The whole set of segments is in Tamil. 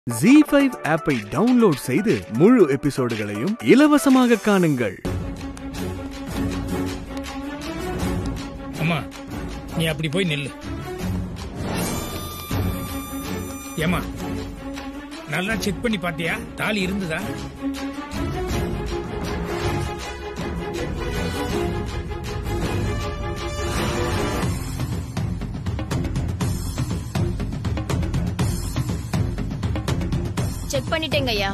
ஜி ஃபைவ் ஆப்பை டவுன்லோட் செய்து முழு எபிசோடுகளையும் இலவசமாக காணுங்கள் அம்மா நீ அப்படி போய் நில்லு ஏமா நல்லா செக் பண்ணி பாத்தியா தாலி இருந்ததா செக் பண்ணிட்டேங்க ஐயா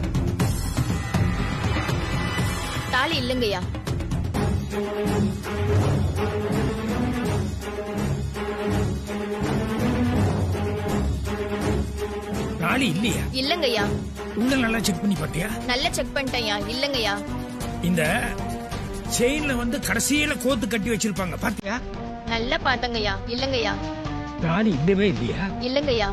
தாலி இல்லைங்கய்யா தாலி இல்லையா இல்லைங்கய்யா உள்ள நல்லா செக் பண்ணி பாத்தியா நல்லா செக் பண்ணிட்டேன்யா இல்லைங்கய்யா இந்த செயின்ல வந்து கடைசியில கோத்து கட்டி வச்சிருப்பாங்க பாத்தியா நல்லா பார்த்தங்கய்யா இல்லைங்கய்யா தாலி இல்லவே இல்லையா இல்லைங்கய்யா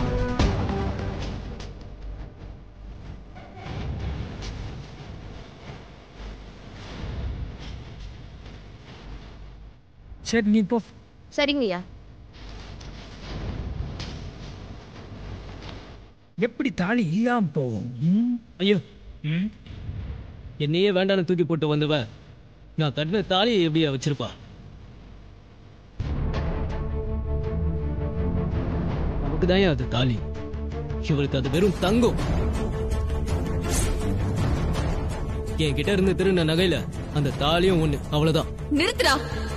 சரி நீ போ சரிங்கய்யா எப்படி தாலி இல்லாம போகும் ம்? ஐயோ ம்? என்னையே வேண்டான்னு தூக்கி போட்டு வந்தவ நான் தட்டின தாலியை எப்படியா வச்சிருப்பா நமக்கு தான் அது தாலி இவளுக்கு அது வெறும் தங்கம் என் கிட்ட இருந்து திருந்த நகையில அந்த தாலியும் ஒண்ணு அவ்வளவுதான் நிறுத்துடா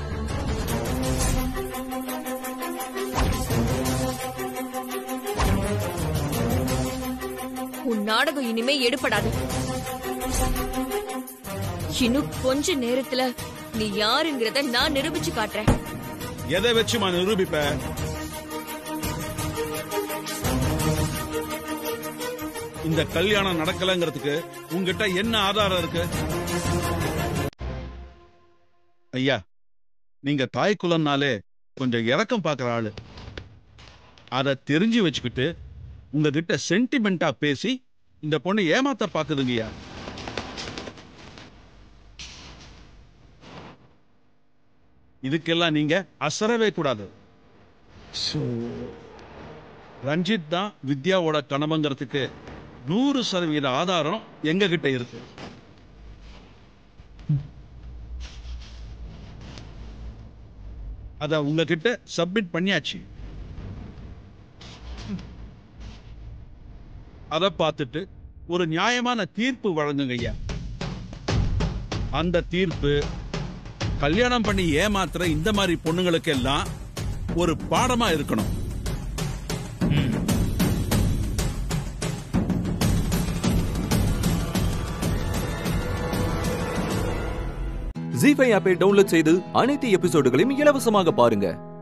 உன் நாடகம் இனிமே எடுபடாது இன்னும் கொஞ்ச நேரத்துல நீ யாருங்கிறத நான் நிரூபிச்சு காட்டுறேன் எதை வச்சுமா நிரூபிப்ப இந்த கல்யாணம் நடக்கலங்கிறதுக்கு உங்ககிட்ட என்ன ஆதாரம் இருக்கு ஐயா நீங்க தாய் குலம்னாலே கொஞ்சம் இறக்கம் பார்க்குற ஆளு அதை தெரிஞ்சு வச்சுக்கிட்டு உங்ககிட்ட சென்டிமெண்டா பேசி இந்த பொண்ணு ஏமாத்த பாக்குதுங்கய்யா இதுக்கெல்லாம் நீங்க அசரவே கூடாது ரஞ்சித் தான் வித்யாவோட கணவங்கிறதுக்கு நூறு சதவீத ஆதாரம் எங்க கிட்ட இருக்கு அத உங்ககிட்ட சப்மிட் பண்ணியாச்சு அத பார்த்துட்டு ஒரு நியாயமான தீர்ப்பு வழங்குங்க ஐயா அந்த தீர்ப்பு கல்யாணம் பண்ணி ஏமாத்துற இந்த மாதிரி பொண்ணுங்களுக்கு எல்லாம் ஒரு பாடமா இருக்கணும் ஜி ஃபைவ் ஆப்பை டவுன்லோட் செய்து அனைத்து எபிசோடுகளையும் இலவசமாக பாருங்க